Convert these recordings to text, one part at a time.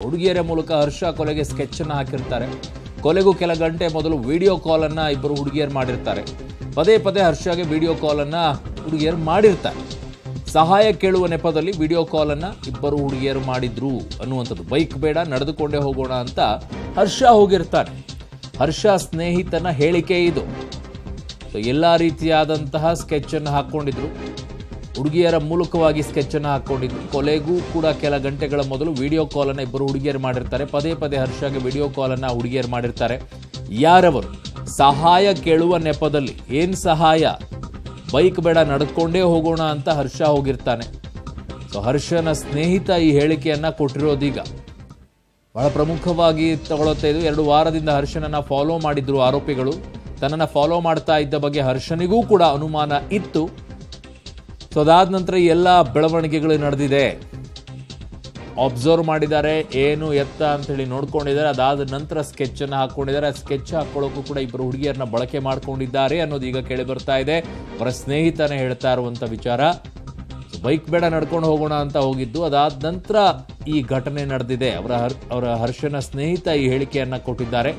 ಹುಡುಗಿಯರ ಮೂಲಕ ಹರ್ಷ ಕೊಲೆಗೆ ಸ್ಕೆಚ್ ಅನ್ನು ಹಾಕಿರ್ತಾರೆ ಕೊಲೆಗೂ ಕೆಲ ಗಂಟೆ ಮೊದಲು ವಿಡಿಯೋ ಕಾಲ್ ಅನ್ನ ಇಬ್ಬರು ಹುಡುಗಿಯರು ಮಾಡಿರ್ತಾರೆ ಪದೇ ಪದೇ ಹರ್ಷಗೆ ವಿಡಿಯೋ ಕಾಲ್ ಅನ್ನ ಹುಡುಗಿಯರು ಮಾಡಿರ್ತಾರೆ ಸಹಾಯ ಕೇಳುವ ನೆಪದಲ್ಲಿ ವಿಡಿಯೋ ಕಾಲ್ ಅನ್ನ ಇಬ್ಬರು ಹುಡುಗಿಯರು ಮಾಡಿದ್ರು ಅನ್ನುವಂಥದ್ದು ಬೈಕ್ ಬೇಡ ನಡೆದುಕೊಂಡೇ ಹೋಗೋಣ ಅಂತ ಹರ್ಷ ಹೋಗಿರ್ತಾನೆ ಹರ್ಷ ಸ್ನೇಹಿತನ ಹೇಳಿಕೆ ಇದು ಸೊ ಎಲ್ಲ ರೀತಿಯಾದಂತಹ ಸ್ಕೆಚ್ ಅನ್ನು ಹಾಕೊಂಡಿದ್ರು ಹುಡುಗಿಯರ ಮೂಲಕವಾಗಿ ಸ್ಕೆಚ್ ಅನ್ನು ಹಾಕೊಂಡಿದ್ರು ಕೊಲೆಗೂ ಕೂಡ ಕೆಲ ಗಂಟೆಗಳ ಮೊದಲು ವಿಡಿಯೋ ಕಾಲ್ ಅನ್ನ ಇಬ್ಬರು ಹುಡುಗಿಯರು ಮಾಡಿರ್ತಾರೆ ಪದೇ ಪದೇ ಹರ್ಷಗೆ ವಿಡಿಯೋ ಕಾಲ್ ಅನ್ನ ಹುಡುಗಿಯರು ಮಾಡಿರ್ತಾರೆ ಯಾರವರು ಸಹಾಯ ಕೇಳುವ ನೆಪದಲ್ಲಿ ಏನ್ ಸಹಾಯ ಬೈಕ್ ಬೇಡ ನಡ್ಕೊಂಡೇ ಹೋಗೋಣ ಅಂತ ಹರ್ಷ ಹೋಗಿರ್ತಾನೆ ಸೊ ಹರ್ಷನ ಸ್ನೇಹಿತ ಈ ಹೇಳಿಕೆಯನ್ನ ಕೊಟ್ಟಿರೋದೀಗ ಬಹಳ ಪ್ರಮುಖವಾಗಿ ತಗೊಳುತ್ತೆ ಇದು ಎರಡು ವಾರದಿಂದ ಹರ್ಷನನ್ನ ಫಾಲೋ ಮಾಡಿದ್ರು ಆರೋಪಿಗಳು ತನ್ನನ್ನ ಫಾಲೋ ಮಾಡ್ತಾ ಇದ್ದ ಬಗ್ಗೆ ಹರ್ಷನಿಗೂ ಕೂಡ ಅನುಮಾನ ಇತ್ತು ಸೊ ಅದಾದ ನಂತರ ಈ ಎಲ್ಲ ಬೆಳವಣಿಗೆಗಳು ನಡೆದಿದೆ ಅಬ್ಸರ್ವ್ ಮಾಡಿದ್ದಾರೆ ಏನು ಎತ್ತ ಅಂತ ಹೇಳಿ ನೋಡ್ಕೊಂಡಿದ್ದಾರೆ ಅದಾದ ನಂತರ ಸ್ಕೆಚ್ ಅನ್ನ ಹಾಕೊಂಡಿದ್ದಾರೆ ಸ್ಕೆಚ್ ಹಾಕೊಳ್ಳೋಕ್ಕೂ ಕೂಡ ಇಬ್ಬರು ಹುಡುಗಿಯರನ್ನ ಬಳಕೆ ಮಾಡ್ಕೊಂಡಿದ್ದಾರೆ ಅನ್ನೋದು ಈಗ ಕೇಳಿ ಬರ್ತಾ ಇದೆ ಅವರ ಸ್ನೇಹಿತನೇ ಹೇಳ್ತಾ ಇರುವಂತ ವಿಚಾರ ಬೈಕ್ ಬೇಡ ನಡ್ಕೊಂಡು ಹೋಗೋಣ ಅಂತ ಹೋಗಿದ್ದು ಅದಾದ ನಂತರ ಈ ಘಟನೆ ನಡೆದಿದೆ ಅವರ ಹರ್- ಅವರ ಹರ್ಷನ ಸ್ನೇಹಿತ ಈ ಹೇಳಿಕೆಯನ್ನ ಕೊಟ್ಟಿದ್ದಾರೆ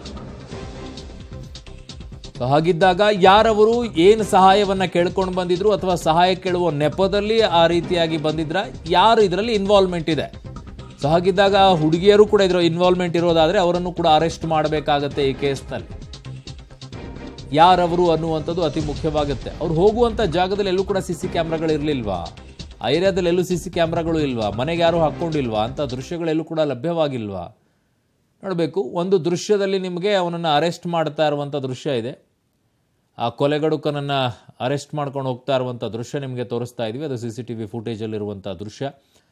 ಸೊ ಹಾಗಿದ್ದಾಗ ಯಾರವರು ಏನು ಸಹಾಯವನ್ನ ಕೇಳ್ಕೊಂಡು ಬಂದಿದ್ರು ಅಥವಾ ಸಹಾಯ ಕೇಳುವ ನೆಪದಲ್ಲಿ ಆ ರೀತಿಯಾಗಿ ಬಂದಿದ್ರ ಯಾರು ಇದರಲ್ಲಿ ಇನ್ವಾಲ್ವ್ಮೆಂಟ್ ಇದೆ ಸೊ ಹಾಗಿದ್ದಾಗ ಹುಡುಗಿಯರು ಕೂಡ ಇದರ ಇನ್ವಾಲ್ವ್ಮೆಂಟ್ ಇರೋದಾದ್ರೆ ಅವರನ್ನು ಕೂಡ ಅರೆಸ್ಟ್ ಮಾಡಬೇಕಾಗತ್ತೆ ಈ ಕೇಸ್ನಲ್ಲಿ ಯಾರವರು ಅನ್ನುವಂಥದ್ದು ಅತಿ ಮುಖ್ಯವಾಗುತ್ತೆ ಅವ್ರು ಹೋಗುವಂಥ ಜಾಗದಲ್ಲಿ ಎಲ್ಲೂ ಕೂಡ ಸಿ ಸಿ ಕ್ಯಾಮ್ರಾಗಳು ಇರಲಿಲ್ವಾ ಆ ಏರಿಯಾದಲ್ಲಿ ಎಲ್ಲೂ ಸಿ ಸಿ ಕ್ಯಾಮ್ರಾಗಳು ಇಲ್ವಾ ಮನೆಗೆ ಯಾರು ಹಾಕ್ಕೊಂಡಿಲ್ವಾ ಅಂತ ದೃಶ್ಯಗಳೆಲ್ಲೂ ಕೂಡ ಲಭ್ಯವಾಗಿಲ್ವಾ ನೋಡಬೇಕು ಒಂದು ದೃಶ್ಯದಲ್ಲಿ ನಿಮಗೆ ಅವನನ್ನು ಅರೆಸ್ಟ್ ಮಾಡ್ತಾ ಇರುವಂಥ ದೃಶ್ಯ ಇದೆ ಆ ಕೊಲೆಗಡುಕನನ್ನು ಅರೆಸ್ಟ್ ಮಾಡ್ಕೊಂಡು ಹೋಗ್ತಾ ಇರುವಂಥ ದೃಶ್ಯ ನಿಮಗೆ ತೋರಿಸ್ತಾ ಇದ್ವಿ ಅದು ಸಿ ಸಿ ಟಿ ವಿ ಫುಟೇಜಲ್ಲಿರುವಂಥ ದೃಶ್ಯ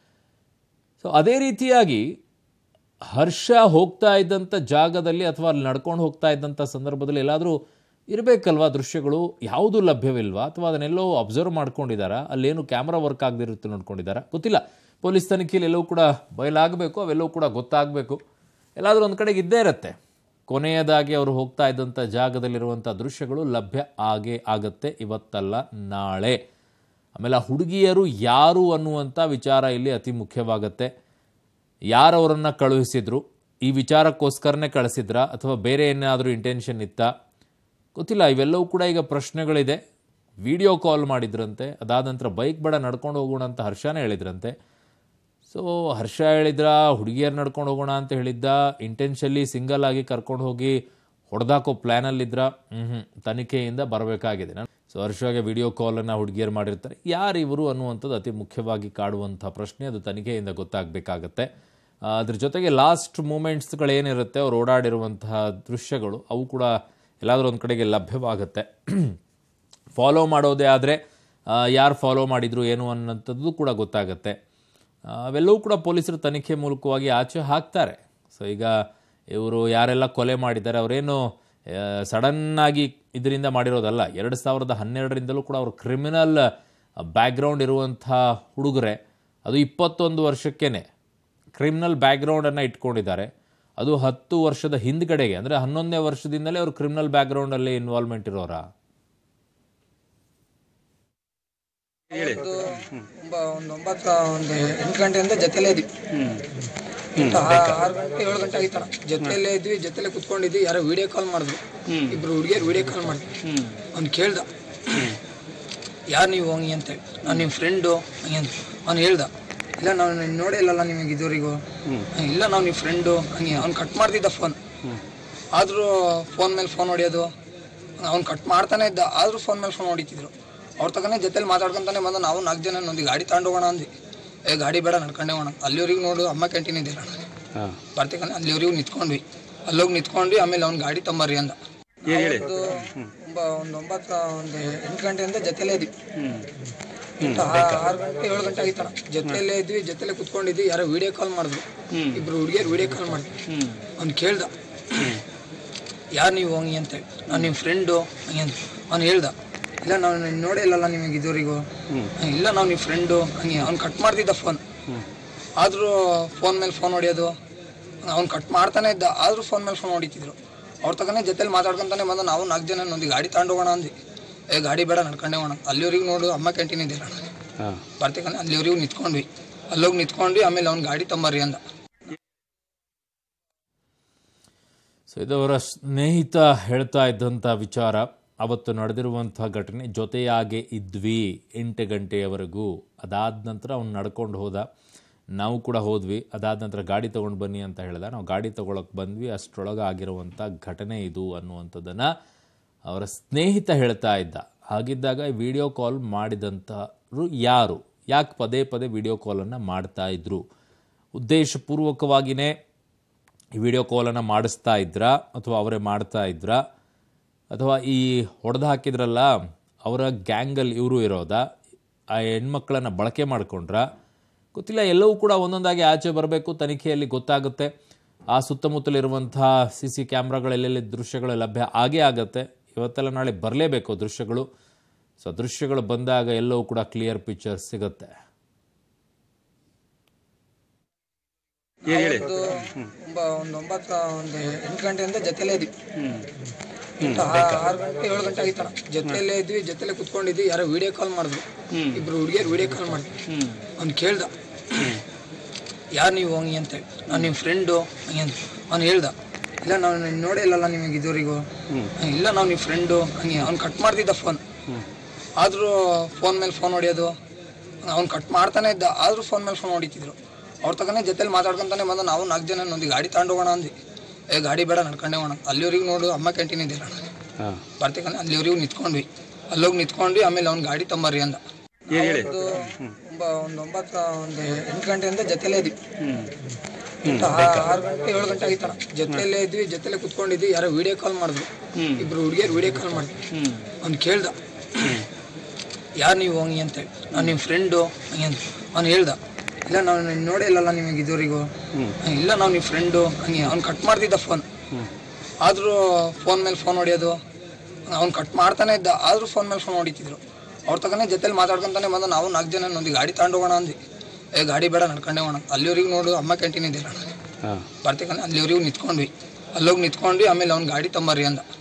ಸೊ ಅದೇ ರೀತಿಯಾಗಿ ಹರ್ಷ ಹೋಗ್ತಾ ಇದ್ದಂಥ ಜಾಗದಲ್ಲಿ ಅಥವಾ ಅಲ್ಲಿ ನಡ್ಕೊಂಡು ಹೋಗ್ತಾ ಇದ್ದಂಥ ಸಂದರ್ಭದಲ್ಲಿ ಎಲ್ಲಾದರೂ ಇರಬೇಕಲ್ವಾ ದೃಶ್ಯಗಳು ಯಾವುದು ಲಭ್ಯವಿಲ್ವಾ ಅಥವಾ ಅದನ್ನೆಲ್ಲೋ ಅಬ್ಸರ್ವ್ ಮಾಡ್ಕೊಂಡಿದ್ದಾರಾ ಅಲ್ಲೇನು ಕ್ಯಾಮ್ರಾ ವರ್ಕ್ ಆಗದಿರುತ್ತೆ ನೋಡ್ಕೊಂಡಿದ್ದಾರಾ ಗೊತ್ತಿಲ್ಲ ಪೊಲೀಸ್ ತನಿಖೆಯಲ್ಲಿ ಎಲ್ಲವೂ ಕೂಡ ಬಯಲಾಗಬೇಕು ಅವೆಲ್ಲವೂ ಕೂಡ ಗೊತ್ತಾಗಬೇಕು ಎಲ್ಲಾದರೂ ಒಂದು ಕಡೆಗೆ ಇದ್ದೇ ಇರುತ್ತೆ ಕೊನೆಯದಾಗಿ ಅವರು ಹೋಗ್ತಾ ಇದ್ದಂಥ ಜಾಗದಲ್ಲಿರುವಂಥ ದೃಶ್ಯಗಳು ಲಭ್ಯ ಆಗೇ ಆಗತ್ತೆ ಇವತ್ತಲ್ಲ ನಾಳೆ ಆಮೇಲೆ ಆ ಹುಡುಗಿಯರು ಯಾರು ಅನ್ನುವಂಥ ವಿಚಾರ ಇಲ್ಲಿ ಅತಿ ಮುಖ್ಯವಾಗತ್ತೆ ಯಾರವರನ್ನು ಕಳುಹಿಸಿದ್ರು ಈ ವಿಚಾರಕ್ಕೋಸ್ಕರನೇ ಕಳಿಸಿದ್ರಾ ಅಥವಾ ಬೇರೆ ಏನಾದರೂ ಇಂಟೆನ್ಷನ್ ಇತ್ತಾ ಗೊತ್ತಿಲ್ಲ ಇವೆಲ್ಲವೂ ಕೂಡ ಈಗ ಪ್ರಶ್ನೆಗಳಿದೆ ವಿಡಿಯೋ ಕಾಲ್ ಮಾಡಿದ್ರಂತೆ ಅದಾದ ನಂತರ ಬೈಕ್ ಬೇಡ ನಡ್ಕೊಂಡು ಹೋಗೋಣ ಅಂತ ಹರ್ಷನೇ ಹೇಳಿದ್ರಂತೆ ಸೊ ಹರ್ಷ ಹೇಳಿದ್ರ ಹುಡುಗಿಯರು ನಡ್ಕೊಂಡು ಹೋಗೋಣ ಅಂತ ಹೇಳಿದ್ದ ಇಂಟೆನ್ಷಲ್ಲಿ ಸಿಂಗಲ್ ಆಗಿ ಕರ್ಕೊಂಡು ಹೋಗಿ ಹೊಡೆದಾಕೋ ಪ್ಲ್ಯಾನಲ್ಲಿದ್ರ ಹ್ಞೂ ತನಿಖೆಯಿಂದ ಬರಬೇಕಾಗಿದೆ ನಾನು ಸೊ ಹರ್ಷಗೆ ವಿಡಿಯೋ ಕಾಲನ್ನು ಹುಡುಗಿಯರು ಮಾಡಿರ್ತಾರೆ ಯಾರು ಇವರು ಅನ್ನುವಂಥದ್ದು ಅತಿ ಮುಖ್ಯವಾಗಿ ಕಾಡುವಂಥ ಪ್ರಶ್ನೆ ಅದು ತನಿಖೆಯಿಂದ ಗೊತ್ತಾಗಬೇಕಾಗತ್ತೆ ಆ, ಅದ್ರ ಜೊತೆಗೆ ಲಾಸ್ಟ್ ಮೂಮೆಂಟ್ಸ್ಗಳೇನಿರುತ್ತೆ ಅವ್ರು ಓಡಾಡಿರುವಂತಹ ದೃಶ್ಯಗಳು ಅವು ಕೂಡ ಎಲ್ಲಾದರೂ ಒಂದು ಕಡೆಗೆ ಲಭ್ಯವಾಗುತ್ತೆ ಫಾಲೋ ಮಾಡೋದೇ ಆದರೆ ಯಾರು ಫಾಲೋ ಮಾಡಿದ್ರು ಏನು ಅನ್ನೋಂಥದ್ದು ಕೂಡ ಗೊತ್ತಾಗುತ್ತೆ ಆ, ಅವೆಲ್ಲವೂ ಕೂಡ ಪೊಲೀಸರು ತನಿಖೆ ಮೂಲಕವಾಗಿ ಆಚೆ ಹಾಕ್ತಾರೆ ಸೊ ಈಗ ಇವರು ಯಾರೆಲ್ಲ ಕೊಲೆ ಮಾಡಿದ್ದಾರೆ ಅವರೇನು ಸಡನ್ನಾಗಿ ಇದರಿಂದ ಮಾಡಿರೋದಲ್ಲ ಎರಡು ಸಾವಿರದ ಹನ್ನೆರಡರಿಂದಲೂ ಕೂಡ ಅವರು ಕ್ರಿಮಿನಲ್ ಬ್ಯಾಕ್ಗ್ರೌಂಡ್ ಇರುವಂಥ ಹುಡುಗರೆ ಅದು ಇಪ್ಪತ್ತೊಂದು ವರ್ಷಕ್ಕೇನೆ ಕ್ರಿಮಿನಲ್ ಬ್ಯಾಕ್ಗ್ರೌಂಡನ್ನು ಇಟ್ಕೊಂಡಿದ್ದಾರೆ ಅದು ಹತ್ತು ವರ್ಷದ ಹಿಂದ್ಗಡೆಗೆ ಅಂದರೆ ಹನ್ನೊಂದನೇ ವರ್ಷದಿಂದಲೇ ಅವರು ಕ್ರಿಮಿನಲ್ ಬ್ಯಾಕ್ಗ್ರೌಂಡಲ್ಲಿ ಇನ್ವಾಲ್ವ್ಮೆಂಟ್ ಇರೋರಾ ಒಂದು ಒಂಬ- ಒಂದು ಒಂಬತ್ತು ಒಂದು ಎಂಟು ಗಂಟೆಯಿಂದ ಜೊತೆಲೇ ಇದ್ವಿ ಎಂಟು ಆ- ಆರು ಗಂಟೆ ಏಳು ಗಂಟೆ ಆಗಿತ್ತಣ ಜೊತೆಲೇ ಇದ್ವಿ ಜೊತೆಲೆ ಕುತ್ಕೊಂಡಿದ್ವಿ ಯಾರೋ ವಿಡಿಯೋ ಕಾಲ್ ಮಾಡಿದ್ರು ಇಬ್ರು ಹುಡುಗಿಯರು ವಿಡಿಯೋ ಕಾಲ್ ಮಾಡಿದ್ರು ಅವ್ನು ಕೇಳ್ದ ಯಾರು ನೀವು ಹಂಗೆ ಅಂತೇಳಿ ನಾನು ನಿಮ್ಮ ಫ್ರೆಂಡು ಹಂಗೆ ಅಂತ ಅವ್ನು ಹೇಳ್ದ ಇಲ್ಲ ನಾವು ನಿನ್ನ ನೋಡೇ ಇಲ್ಲಲ್ಲ ನಿಮಗೆ ಇದುವರೆಗೂ ಇಲ್ಲ ನಾವು ನಿಮ್ಮ ಫ್ರೆಂಡು ಹಂಗೆ ಅವ್ನು ಕಟ್ ಮಾಡ್ತಿದ್ದ ಫೋನ್ ಆದರೂ ಫೋನ್ ಮೇಲೆ ಫೋನ್ ಹೊಡಿಯೋದು ಅವ್ನು ಕಟ್ ಮಾಡ್ತಾನೆ ಇದ್ದ ಆದರೂ ಫೋನ್ ಮೇಲೆ ಫೋನ್ ಹೊಡಿತಿದ್ರು ಅವ್ರ ತಗನೇ ಜೊತೆಲಿ ಮಾತಾಡ್ಕೊಂತಾನೆ ಬಂದು ನಾವು ನಾಲ್ಕು ಜನ ಒಂದು ಗಾಡಿ ತಗೊಂಡು ಹೋಗೋಣ ಅಂದ್ವಿ ಏ ಗಾಡಿ ಬೇಡ ನಡ್ಕೊಂಡೆ ಹೋಗೋಣ ಅಲ್ಲಿವರೆಗೂ ನೋಡು ಅಮ್ಮ ಕ್ಯಾಂಟೀನ್ ಇದೆಯಲ್ಲ ಬರ್ತಿಕನೆ ಅಲ್ಲಿವರೆಗೂ ನಿಂತ್ಕೊಂಡ್ವಿ ಅಲ್ಲೋಗಿ ನಿಂತ್ಕೊಂಡ್ವಿ ಆಮೇಲೆ ಅವ್ನು ಗಾಡಿ ತಂಬರ್ರಿ ಅಂದ ಒಂದು ಒಂಬ- ಒಂದು ಒಂಬತ್ತು ಒಂದು ಎಂಟು ಗಂಟೆಯಿಂದ ಜೊತೆಲೇ ಇದ್ವಿ ಎಂಟು ಆ- ಆರು ಗಂಟೆ ಏಳು ಗಂಟೆ ಆಗಿತ್ತಣ ಜೊತೆಲೇ ಇದ್ವಿ ಜೊತೆಲೆ ಕುತ್ಕೊಂಡಿದ್ವಿ ಯಾರೋ ವಿಡಿಯೋ ಕಾಲ್ ಮಾಡಿದ್ರು ಇಬ್ರು ಹುಡುಗಿಯರು ವಿಡಿಯೋ ಕಾಲ್ ಮಾಡಿದ್ರು ಅವ್ನು ಕೇಳ್ದ ಯಾರು ನೀವು ಹಂಗೆ ಅಂತೇಳಿ ನಾನು ನಿಮ್ಮ ಫ್ರೆಂಡು ಹಂಗೆ ಅಂತ ಅವ್ನು ಹೇಳ್ದ ಇಲ್ಲ ನಾವು ನಿನ್ನ ನೋಡೇ ಇಲ್ಲಲ್ಲ ನಿಮಗೆ ಇದುವರೆಗೂ ಇಲ್ಲ ನಾವು ನಿಮ್ಮ ಫ್ರೆಂಡು ಹಂಗೆ ಅವ್ನು ಕಟ್ ಮಾಡ್ತಿದ್ದ ಫೋನ್ ಆದರೂ ಫೋನ್ ಮೇಲೆ ಫೋನ್ ಹೊಡಿಯೋದು ಅವ್ನು ಕಟ್ ಮಾಡ್ತಾನೆ ಇದ್ದ ಆದರೂ ಫೋನ್ ಮೇಲೆ ಫೋನ್ ಹೊಡಿತಿದ್ರು ಅವ್ರ ತಗನೇ ಜೊತೆಲಿ ಮಾತಾಡ್ಕೊಂತಾನೆ ಬಂದು ನಾವು ನಾಲ್ಕು ಜನ ಒಂದು ಗಾಡಿ ತಗೊಂಡು ಹೋಗೋಣ ಅಂದ್ವಿ ಏ ಗಾಡಿ ಬೇಡ ನಡ್ಕೊಂಡೆ ಹೋಗೋಣ ಅಲ್ಲಿವರೆಗೂ ನೋಡು ಅಮ್ಮ ಕ್ಯಾಂಟೀನ್ ಇದೆಯಲ್ಲ ಬರ್ತಿಕನೆ ಅಲ್ಲಿವರೆಗೂ ನಿಂತ್ಕೊಂಡ್ವಿ ಅಲ್ಲೋಗಿ ನಿಂತ್ಕೊಂಡ್ವಿ ಆಮೇಲೆ ಅವ್ನು ಗಾಡಿ ತಂಬರ್ರಿ ಅಂದ ಸೊ ಇದವರ ಸ್ನೇಹಿತ ಹೇಳ್ತಾ ಇದ್ದಂಥ ವಿಚಾರ ಅವತ್ತು ನಡೆದಿರುವಂಥ ಘಟನೆ ಜೊತೆಯಾಗೆ ಇದ್ವಿ ಎಂಟು ಗಂಟೆಯವರೆಗೂ ಅದಾದ ನಂತರ ಅವ್ನು ನಡ್ಕೊಂಡು ಹೋದ ನಾವು ಕೂಡ ಹೋದ್ವಿ ಅದಾದ ನಂತರ ಗಾಡಿ ತೊಗೊಂಡು ಬನ್ನಿ ಅಂತ ಹೇಳ್ದ ನಾವು ಗಾಡಿ ತೊಗೊಳಕ್ಕೆ ಬಂದ್ವಿ ಅಷ್ಟರೊಳಗೆ ಆಗಿರುವಂಥ ಘಟನೆ ಇದು ಅನ್ನುವಂಥದ್ದನ್ನು ಅವರ ಸ್ನೇಹಿತ ಹೇಳ್ತಾ ಇದ್ದ ಹಾಗಿದ್ದಾಗ ವಿಡಿಯೋ ಕಾಲ್ ಮಾಡಿದಂಥವ್ರು ಯಾರು ಯಾಕೆ ಪದೇ ಪದೇ ವಿಡಿಯೋ ಕಾಲನ್ನು ಮಾಡ್ತಾ ಇದ್ರು ಉದ್ದೇಶಪೂರ್ವಕವಾಗಿಯೇ ಈ ವಿಡಿಯೋ ಕಾಲನ್ನು ಮಾಡಿಸ್ತಾ ಇದ್ರಾ ಅಥವಾ ಅವರೇ ಮಾಡ್ತಾ ಇದ್ರಾ ಅಥವಾ ಈ ಹೊಡೆದು ಹಾಕಿದ್ರಲ್ಲ ಅವರ ಗ್ಯಾಂಗಲ್ಲಿ ಇವರು ಇರೋದಾ ಆ ಹೆಣ್ಮಕ್ಳನ್ನ ಬಳಕೆ ಮಾಡ್ಕೊಂಡ್ರ ಗೊತ್ತಿಲ್ಲ ಎಲ್ಲವೂ ಕೂಡ ಒಂದೊಂದಾಗಿ ಆಚೆ ಬರಬೇಕು ತನಿಖೆಯಲ್ಲಿ ಗೊತ್ತಾಗುತ್ತೆ ಆ ಸುತ್ತಮುತ್ತಲಿರುವಂಥ ಸಿ ಸಿ ಕ್ಯಾಮ್ರಾಗಳೆಲ್ಲೆಲ್ಲಿ ದೃಶ್ಯಗಳು ಲಭ್ಯ ಆಗೇ ಆಗುತ್ತೆ ಇವತ್ತೆಲ್ಲ ನಾಳೆ ಬರಲೇಬೇಕು ದೃಶ್ಯಗಳು ಸೊ ದೃಶ್ಯಗಳು ಬಂದಾಗ ಎಲ್ಲವೂ ಕೂಡ ಕ್ಲಿಯರ್ ಪಿಕ್ಚರ್ ಸಿಗುತ್ತೆ ಒಂದು ಒಂಬ ಒಂದು ಒಂಬತ್ತು ಒಂದು ಎಂಟು ಗಂಟೆಯಿಂದ ಜೊತೆಲೇ ಇದ್ವಿ ಆ- ಆರು ಗಂಟೆ ಏಳು ಗಂಟೆ ಆಗಿತ್ತಣ ಜೊತೆಲೇ ಇದ್ವಿ ಜೊತೆಲೆ ಕುತ್ಕೊಂಡಿದ್ವಿ ಯಾರೋ ವಿಡಿಯೋ ಕಾಲ್ ಮಾಡಿದ್ರು ಇಬ್ರು ಹುಡುಗಿಯರು ವಿಡಿಯೋ ಕಾಲ್ ಮಾಡಿದ್ರು ಅವ್ನು ಕೇಳ್ದ ಯಾರು ನೀವು ಹಂಗೆ ಅಂತೇಳಿ ನಾನು ನಿಮ್ಮ ಫ್ರೆಂಡು ಹಂಗೆ ಅಂತ ಅವ್ನು ಹೇಳ್ದ ಇಲ್ಲ ನಾವು ನಿನ್ನ ನೋಡೇ ಇಲ್ಲಲ್ಲ ನಿಮಗೆ ಇದುವರೆಗೂ ಇಲ್ಲ ನಾವು ನಿಮ್ಮ ಫ್ರೆಂಡು ಹಂಗೆ ಅವ್ನು ಕಟ್ ಮಾಡ್ತಿದ್ದ ಫೋನ್ ಆದರೂ ಫೋನ್ ಮೇಲೆ ಫೋನ್ ಹೊಡಿಯೋದು ಅವ್ನು ಕಟ್ ಮಾಡ್ತಾನೆ ಇದ್ದ ಆದರೂ ಫೋನ್ ಮೇಲೆ ಫೋನ್ ಹೊಡಿತಿದ್ರು ಅವ್ರ ತಗನೇ ಜೊತೆಲಿ ಮಾತಾಡ್ಕೊಂತಾನೆ ಬಂದು ನಾವು ನಾಲ್ಕು ಜನ ಒಂದು ಗಾಡಿ ತಗೊಂಡು ಹೋಗೋಣ ಅಂದ್ವಿ ಏ ಗಾಡಿ ಬೇಡ ನಡ್ಕೊಂಡೆ ಹೋಗೋಣ ಅಲ್ಲಿವರೆಗೂ ನೋಡು ಅಮ್ಮ ಕ್ಯಾಂಟೀನ್ ಇದೆಯಲ್ಲ ಬರ್ತಿಕಂದ್ರೆ ಅಲ್ಲಿವರೆಗೂ ನಿಂತ್ಕೊಂಡ್ವಿ ಅಲ್ಲೋಗಿ ನಿಂತ್ಕೊಂಡ್ವಿ ಆಮೇಲೆ ಅವ್ನು ಗಾಡಿ ತೊಂಬರ್ರಿ ಅಂದ ಒಂದು ಒಂಬ- ಒಂದು ಒಂಬತ್ತು ಒಂದು ಎಂಟು ಗಂಟೆಯಿಂದ ಜೊತೆಲೇ ಇದ್ವಿ ಆ- ಆರು ಗಂಟೆ ಏಳು ಗಂಟೆ ಆಗಿತ್ತಣ ಜೊತೆಲೇ ಇದ್ವಿ ಜೊತೆಲೆ ಕುತ್ಕೊಂಡಿದ್ವಿ ಯಾರೋ ವಿಡಿಯೋ ಕಾಲ್ ಮಾಡಿದ್ರು ಇಬ್ರು ಹುಡುಗಿಯರು ವಿಡಿಯೋ ಕಾಲ್ ಮಾಡಿದ್ರು ಅವ್ನು ಕೇಳ್ದ ಯಾರು ನೀವು ಹಂಗೆ ಅಂತೇಳಿ ನಾನು ನಿಮ್ಮ ಫ್ರೆಂಡು ಹಂಗೆ ಅಂತ ಅವ್ನು ಹೇಳ್ದ ಇಲ್ಲ ನಾವು ನಿನ್ನ ನೋಡೇ ಇಲ್ಲಲ್ಲ ನಿಮಗೆ ಇದುವರೆಗೂ ಇಲ್ಲ ನಾವು ನಿಮ್ಮ ಫ್ರೆಂಡು ಹಂಗೆ ಅವ್ನು ಕಟ್ ಮಾಡ್ತಿದ್ದ ಫೋನ್ ಆದರೂ ಫೋನ್ ಮೇಲೆ ಫೋನ್ ಹೊಡಿಯೋದು ಅವ್ನು ಕಟ್ ಮಾಡ್ತಾನೆ ಇದ್ದ ಆದರೂ ಫೋನ್ ಮೇಲೆ ಫೋನ್ ಹೊಡಿತಿದ್ರು ಅವ್ರ ತಗನೇ ಜೊತೆಲಿ ಮಾತಾಡ್ಕೊಂತಾನೆ ಬಂದು ನಾವು ನಾಲ್ಕು ಜನ ಒಂದು ಗಾಡಿ ತಗೊಂಡು ಹೋಗೋಣ ಅಂದ್ವಿ ಏ ಗಾಡಿ ಬೇಡ ನಡ್ಕೊಂಡೆ ಹೋಗೋಣ ಅಲ್ಲಿವರೆಗೂ ನೋಡು ಅಮ್ಮ ಕ್ಯಾಂಟೀನ್ ಇದೆಯಲ್ಲ ಬರ್ತಿಕಂದ್ರೆ ಅಲ್ಲಿವರೆಗೂ ನಿಂತ್ಕೊಂಡ್ವಿ ಅಲ್ಲೋಗಿ ನಿಂತ್ಕೊಂಡ್ವಿ ಆಮೇಲೆ ಅವ್ನು ಗಾಡಿ ತೊಂಬರ್ರಿ ಅಂದ